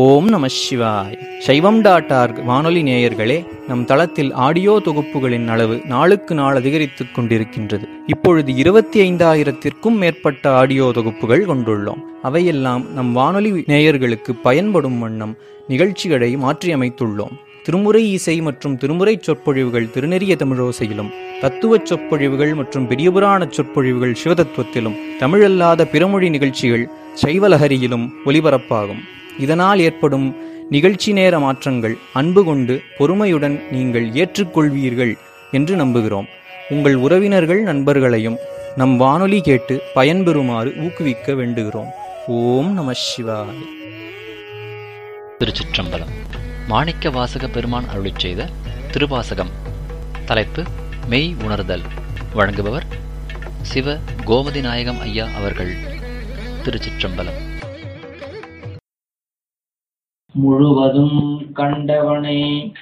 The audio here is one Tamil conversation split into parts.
ஓம் நம சிவாய் சைவம் டாட் ஆர்க் வானொலி நேயர்களே நம் தளத்தில் ஆடியோ தொகுப்புகளின் அளவு நாளுக்கு நாள் அதிகரித்துக் கொண்டிருக்கின்றது இப்பொழுது இருபத்தி ஐந்தாயிரத்திற்கும் மேற்பட்ட ஆடியோ தொகுப்புகள் கொண்டுள்ளோம் அவையெல்லாம் நம் வானொலி நேயர்களுக்கு பயன்படும் வண்ணம் நிகழ்ச்சிகளை மாற்றியமைத்துள்ளோம் திருமுறை இசை மற்றும் திருமுறை சொற்பொழிவுகள் திருநெறிய தமிழோசையிலும் தத்துவச் சொற்பொழிவுகள் மற்றும் பெரியபுராண சொற்பொழிவுகள் சிவதத்துவத்திலும் தமிழல்லாத பிறமொழி நிகழ்ச்சிகள் சைவலஹரியிலும் ஒலிபரப்பாகும் இதனால் ஏற்படும் நிகழ்ச்சி நேர மாற்றங்கள் அன்பு கொண்டு பொறுமையுடன் நீங்கள் ஏற்றுக்கொள்வீர்கள் என்று நம்புகிறோம் உங்கள் உறவினர்கள் நண்பர்களையும் நம் வானொலி கேட்டு பயன்பெறுமாறு ஊக்குவிக்க வேண்டுகிறோம் ஓம் நம சிவாய திருச்சிற்றம்பலம் மாணிக்க வாசக பெருமான் அருளிச் செய்த திருவாசகம் தலைப்பு மெய் உணர்தல் வழங்குபவர் சிவ கோமதி நாயகம் ஐயா அவர்கள் திருச்சிற்றம்பலம் முழுவதும் கண்டவனை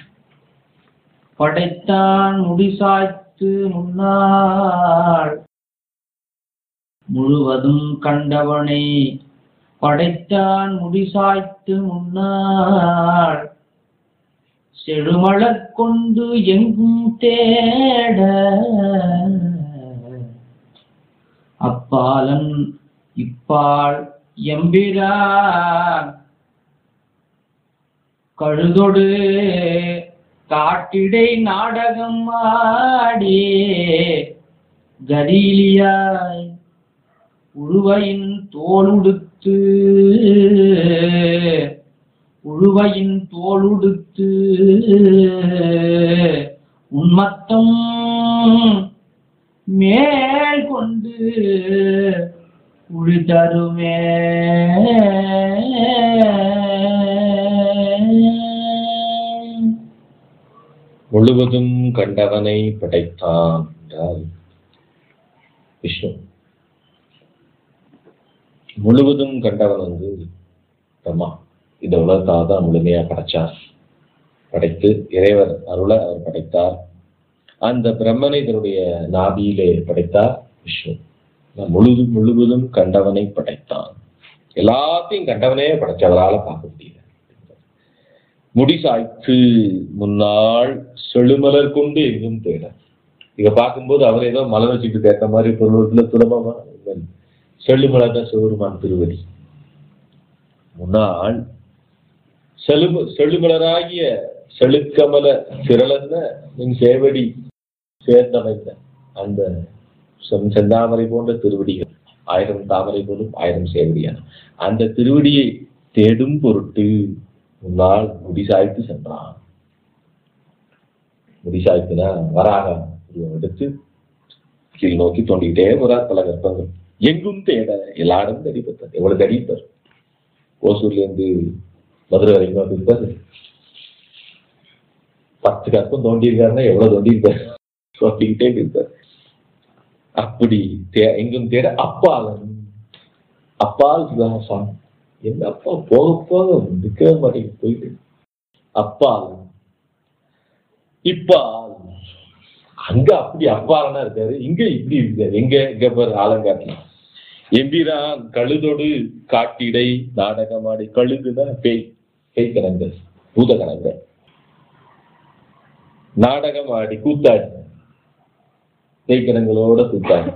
படைத்தான் முடிசாய்த்து முன்னாள் முழுவதும் கண்டவனை படைத்தான் முடிசாய்த்து முன்னாள் செழுமலர் கொண்டு எங்கும் தேட அப்பாலன் இப்பால் எம்பிரான் கழுதொடு காட்டிடை நாடகம் ஆடி கரீலியாய் உழுவையின் தோளுடுத்து உழுவையின் தோளுடுத்து உன்மத்தம் மேல் கொண்டு உழி தருமே முழுவதும் கண்டவனை படைத்தான் என்றால் விஷ்ணு முழுவதும் கண்டவன் வந்து பிரம்மா இந்த உலகத்தாக தான் முழுமையா படைச்சார் படைத்து இறைவர் அருள அவர் படைத்தார் அந்த பிரம்மனை தன்னுடைய நாபியிலே படைத்தார் விஷ்ணு முழுது முழுவதும் கண்டவனை படைத்தான் எல்லாத்தையும் கண்டவனே படைச்சவரால பார்க்க முடியல முடி சாய்த்து முன்னாள் செழுமலர் கொண்டு எங்கும் தேட இத பார்க்கும்போது அவர் ஏதோ மலர் வச்சுட்டு கேட்ட மாதிரி பொருளத்துல சுலபமா செழுமலர் தான் சிவருமான் திருவடி முன்னாள் செழும செழுமலராகிய செழுக்கமல திரளந்த நின் சேவடி சேர்ந்தமைந்த அந்த செம் செந்தாமரை போன்ற திருவடிகள் ஆயிரம் தாமரை போலும் ஆயிரம் சேவடியான அந்த திருவடியை தேடும் பொருட்டு முன்னால் முடிசாய்த்து சென்றான் முடிசாய்த்துனா வராக உருவம் எடுத்து கீழ் நோக்கி தோண்டிக்கிட்டே போறார் பல கற்பங்கள் எங்கும் தேட எல்லா இடமும் தேடி பார்த்தார் எவ்வளவு தேடி இருப்பார் ஓசூர்ல இருந்து மதுரை வரைக்கும் இருப்பாரு பத்து கற்பம் தோண்டி இருக்காருன்னா எவ்வளவு தோண்டி இருப்பார் தோண்டிக்கிட்டே இருப்பார் அப்படி தே எங்கும் தேட அப்பாலன் அப்பால் சிவகாசான் என்ன அப்பா போக போக நிற்கவே மாட்டேங்குது போயிட்டு அப்பால் இப்பால் அங்க அப்படி அப்பாலனா இருக்காரு இங்க இப்படி இருக்காரு எங்க எங்க பாரு ஆலங்காட்டுல எம்பிரான் கழுதொடு காட்டிடை நாடகமாடி கழுதுனா பேய் பேய் கணங்க பூத கணங்க நாடகம் ஆடி கூத்தாடி பேய் கணங்களோட கூத்தாடி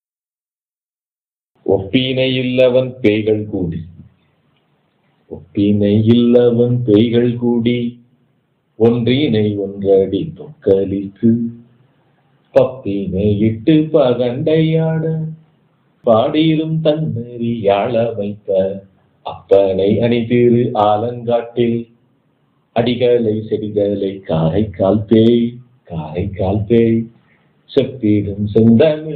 ஒப்பீனை இல்லவன் பேய்கள் கூடி ஒப்பினை இல்லவன் பேய்கள் கூடி ஒன்றினை ஒன்றடி தொக்கலிக்கு பப்பினை இட்டு பகண்டையாட பாடிரும் தன்னறி யாழ வைத்த அப்பனை அணிதிரு ஆலங்காட்டில் அடிகளை செடிகளை காரைக்கால் பேய் காரைக்கால் பேய் செப்பிடும் செந்தமிழ்